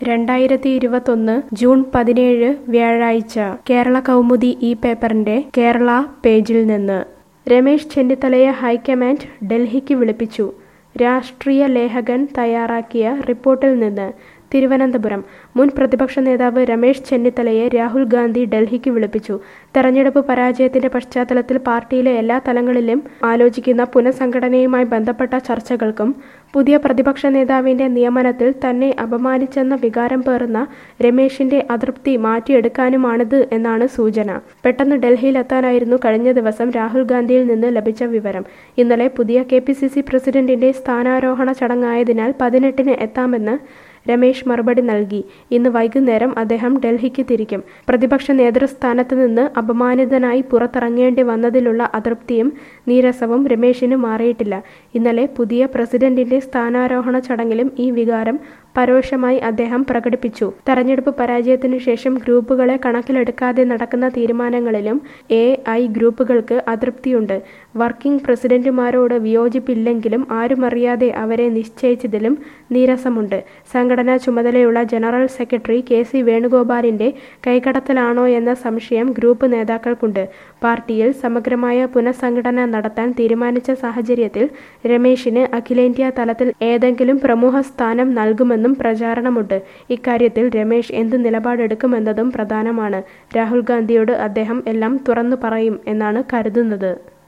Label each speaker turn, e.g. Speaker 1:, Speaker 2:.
Speaker 1: രണ്ടായിരത്തി ഇരുപത്തൊന്ന് ജൂൺ പതിനേഴ് വ്യാഴാഴ്ച കേരള കൗമുദി ഈ പേപ്പറിന്റെ കേരള പേജിൽ നിന്ന് രമേശ് ചെന്നിത്തലയെ ഹൈക്കമാൻഡ് ഡൽഹിക്ക് വിളിപ്പിച്ചു രാഷ്ട്രീയ ലേഖകൻ തയ്യാറാക്കിയ റിപ്പോർട്ടിൽ നിന്ന് തിരുവനന്തപുരം മുൻ പ്രതിപക്ഷ നേതാവ് രമേശ് ചെന്നിത്തലയെ രാഹുൽ ഗാന്ധി ഡൽഹിക്ക് വിളിപ്പിച്ചു തെരഞ്ഞെടുപ്പ് പരാജയത്തിന്റെ പശ്ചാത്തലത്തിൽ പാർട്ടിയിലെ എല്ലാ തലങ്ങളിലും ആലോചിക്കുന്ന പുനഃസംഘടനയുമായി ബന്ധപ്പെട്ട ചർച്ചകൾക്കും പുതിയ പ്രതിപക്ഷ നേതാവിന്റെ നിയമനത്തിൽ തന്നെ അപമാനിച്ചെന്ന വികാരം പേറുന്ന രമേശിന്റെ അതൃപ്തി മാറ്റിയെടുക്കാനുമാണിത് എന്നാണ് സൂചന പെട്ടെന്ന് ഡൽഹിയിലെത്താനായിരുന്നു കഴിഞ്ഞ ദിവസം രാഹുൽ ഗാന്ധിയിൽ നിന്ന് ലഭിച്ച വിവരം ഇന്നലെ പുതിയ കെ പി സി സി പ്രസിഡന്റിന്റെ സ്ഥാനാരോഹണ ചടങ്ങായതിനാൽ പതിനെട്ടിന് എത്താമെന്ന് രമേശ് മറുപടി നൽകി ഇന്ന് വൈകുന്നേരം അദ്ദേഹം ഡൽഹിക്ക് തിരിക്കും പ്രതിപക്ഷ നേതൃസ്ഥാനത്ത് നിന്ന് അപമാനിതനായി പുറത്തിറങ്ങേണ്ടി വന്നതിലുള്ള അതൃപ്തിയും നീരസവും രമേശിന് മാറിയിട്ടില്ല ഇന്നലെ പുതിയ പ്രസിഡന്റിന്റെ സ്ഥാനാരോഹണ ചടങ്ങിലും ഈ വികാരം പരോക്ഷമായി അദ്ദേഹം പ്രകടിപ്പിച്ചു തെരഞ്ഞെടുപ്പ് പരാജയത്തിനു ശേഷം ഗ്രൂപ്പുകളെ കണക്കിലെടുക്കാതെ നടക്കുന്ന തീരുമാനങ്ങളിലും എ ഐ ഗ്രൂപ്പുകൾക്ക് അതൃപ്തിയുണ്ട് വർക്കിംഗ് പ്രസിഡന്റുമാരോട് വിയോജിപ്പില്ലെങ്കിലും ആരുമറിയാതെ അവരെ നിശ്ചയിച്ചതിലും നീരസമുണ്ട് സംഘടനാ ചുമതലയുള്ള ജനറൽ സെക്രട്ടറി കെ സി വേണുഗോപാലിന്റെ കൈകടത്തലാണോ എന്ന സംശയം ഗ്രൂപ്പ് നേതാക്കൾക്കുണ്ട് പാർട്ടിയിൽ സമഗ്രമായ പുനഃസംഘടന നടത്താൻ തീരുമാനിച്ച സാഹചര്യത്തിൽ രമേശിന് അഖിലേന്ത്യാ തലത്തിൽ ഏതെങ്കിലും പ്രമുഖ സ്ഥാനം നൽകുമെന്നും പ്രചാരണമുണ്ട് ഇക്കാര്യത്തിൽ രമേശ് എന്ത് നിലപാടെടുക്കുമെന്നതും പ്രധാനമാണ് രാഹുൽ ഗാന്ധിയോട് അദ്ദേഹം എല്ലാം തുറന്നു പറയും എന്നാണ് കരുതുന്നത്